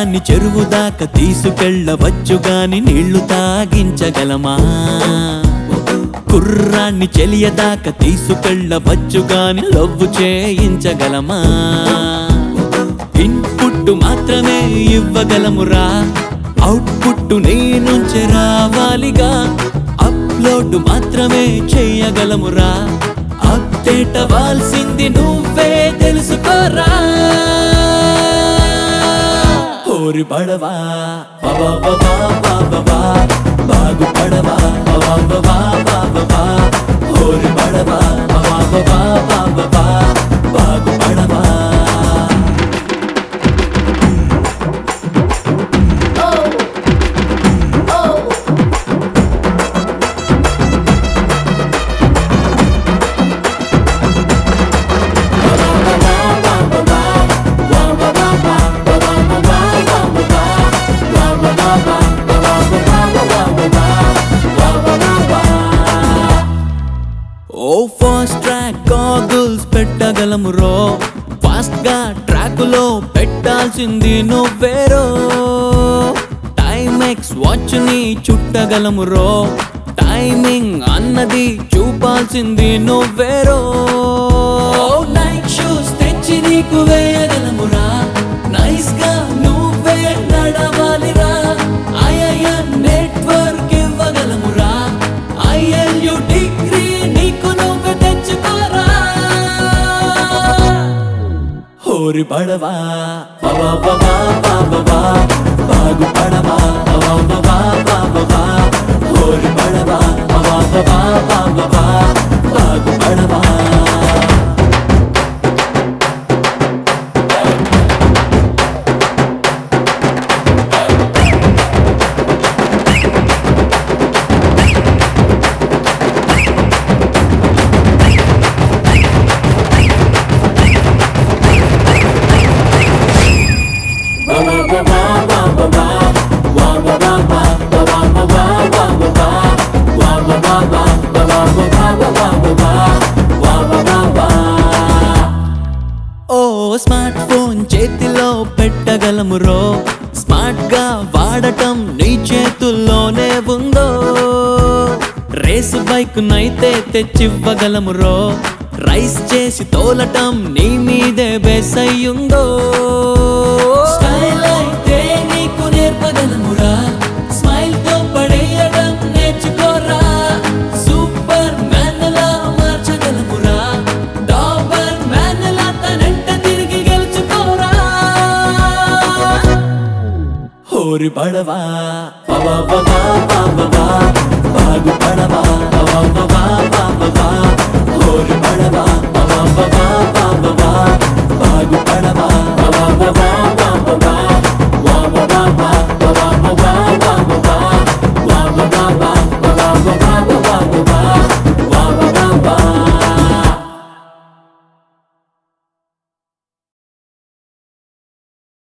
గుర్రాన్ని చెరువు దాకా తీసుకెళ్ళవచ్చు గాని నీళ్లు తాగించగలమా కుర్రాన్ని చెలియదాకా తీసుకెళ్ళవచ్చు గాని లవ్వు చేయించగలమా ఇన్పుట్ మాత్రమే ఇవ్వగలమురా అవుట్పుట్ నీ నుంచి రావాలిగా అప్లోడ్ మాత్రమే చెయ్యగలమురా అప్డేట్ అవ్వాల్సింది నువ్వే తెలుసుకోరా ఓరి పడవా బాబా బాబా బాబా బాగు పడవా బాబా బాబా బాబా ఓరి పడవా బాబా బాబా బాబా బాగు పడవా ఓ ఫాస్ట్ ట్రాక్ గాగుల్స్ పెట్టగలము రో ఫాస్ట్ గా ట్రాక్ లో పెట్టాల్సింది నువ్వేరో టైమెక్స్ వాచ్ ని చుట్టగలము రో టైమింగ్ అన్నది చూపాల్సింది నువ్వేరో నైట్ షూస్ తెచ్చి నీకు వేయగలమురా నైస్ గా నువ్వే నడవాలిరా ఐఐఎం నెట్వర్క్ ఇవ్వగలమురా ఐఎల్యు డిగ్రీ నీకు నువ్వు తెచ్చుకోరా హోరి పడవా బాబా బాబా బాబా బాగు పడవా బాబా బాబా బాబా హోరి పడవా బాబా బాబా బాబా బాగు పడవా ఓ స్మార్ట్ ఫోన్ చేతిలో పెట్టగలము రో స్మార్ట్ గా వాడటం నీ చేతుల్లోనే ఉందో రేసు బైక్ నైతే తెచ్చివ్వగలము రో రైస్ చేసి తోలటం నీ మీదే బేస్ అయ్యుందో స్టైల్ అయితే నీకు నేర్పగలమురా స్మైల్ తో పడేయడం నేర్చుకోరా సూపర్ మ్యాన్ లా మార్చగలమురా డాబర్ మ్యాన్ లా తనంట తిరిగి గెలుచుకోరా హోరి పడవా బాబా బాబా బాబా బాగు పడవా బాబా బాబా